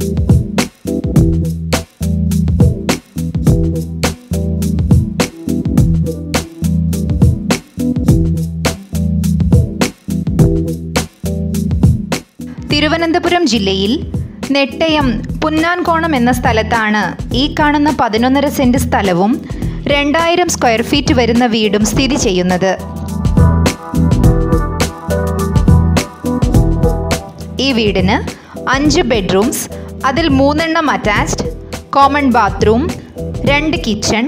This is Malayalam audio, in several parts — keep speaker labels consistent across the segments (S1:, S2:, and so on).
S1: തിരുവനന്തപുരം ജില്ലയിൽ നെട്ടയം പുന്നാൻകോണം എന്ന സ്ഥലത്താണ് ഈ കാണുന്ന പതിനൊന്നര സെന്റ് സ്ഥലവും രണ്ടായിരം സ്ക്വയർ ഫീറ്റ് വരുന്ന വീടും സ്ഥിതി ചെയ്യുന്നത് ഈ വീടിന് അഞ്ച് ബെഡ്റൂംസ് അതിൽ മൂന്നെണ്ണം അറ്റാച്ച്ഡ് കോമൺ ബാത്റൂം രണ്ട് kitchen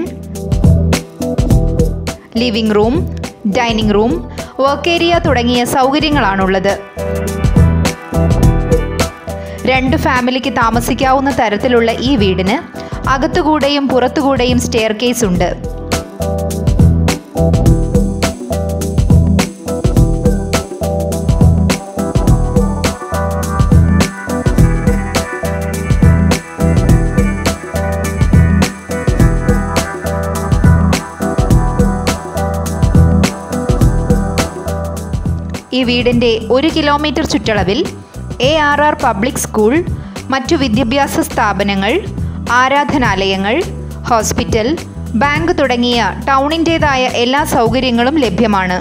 S1: living room dining room work area തുടങ്ങിയ സൗകര്യങ്ങളാണുള്ളത് രണ്ട് ഫാമിലിക്ക് താമസിക്കാവുന്ന തരത്തിലുള്ള ഈ വീടിന് അകത്തുകൂടെയും പുറത്തുകൂടെയും സ്റ്റെയർ കേസ് ഉണ്ട് ഈ വീടിൻ്റെ ഒരു കിലോമീറ്റർ ചുറ്റളവിൽ A R R public school മറ്റു വിദ്യാഭ്യാസ സ്ഥാപനങ്ങൾ ആരാധനാലയങ്ങൾ ഹോസ്പിറ്റൽ ബാങ്ക് തുടങ്ങിയ ടൗണിൻ്റേതായ എല്ലാ സൗകര്യങ്ങളും ലഭ്യമാണ്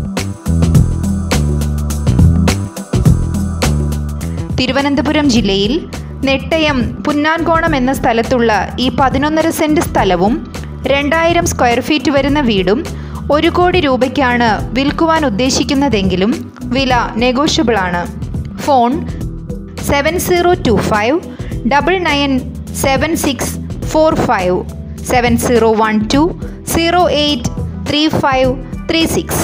S1: തിരുവനന്തപുരം ജില്ലയിൽ നെട്ടയം പുന്നാൻകോണം എന്ന സ്ഥലത്തുള്ള ഈ പതിനൊന്നര സെൻറ്റ് സ്ഥലവും രണ്ടായിരം സ്ക്വയർ ഫീറ്റ് വരുന്ന വീടും ഒരു കോടി രൂപയ്ക്കാണ് വിൽക്കുവാൻ ഉദ്ദേശിക്കുന്നതെങ്കിലും വില നെഗോഷ്യബിൾ ആണ് phone seven zero two five double nine seven six four five seven zero one two zero eight three five three six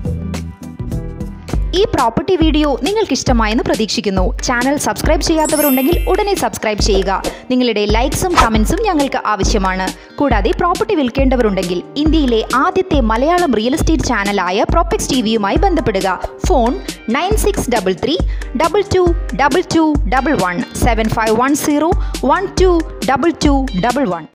S2: ഈ പ്രോപ്പർട്ടി വീഡിയോ നിങ്ങൾക്ക് ഇഷ്ടമായെന്ന് പ്രതീക്ഷിക്കുന്നു ചാനൽ സബ്സ്ക്രൈബ് ചെയ്യാത്തവരുണ്ടെങ്കിൽ ഉടനെ സബ്സ്ക്രൈബ് ചെയ്യുക നിങ്ങളുടെ ലൈക്സും കമൻസും ഞങ്ങൾക്ക് ആവശ്യമാണ് കൂടാതെ പ്രോപ്പർട്ടി വിൽക്കേണ്ടവരുണ്ടെങ്കിൽ ഇന്ത്യയിലെ ആദ്യത്തെ മലയാളം റിയൽ എസ്റ്റേറ്റ് ചാനലായ പ്രോപ്പക്സ് ടി വിയുമായി ബന്ധപ്പെടുക phone nine six double three double two double two double one seven five one zero one two double two double one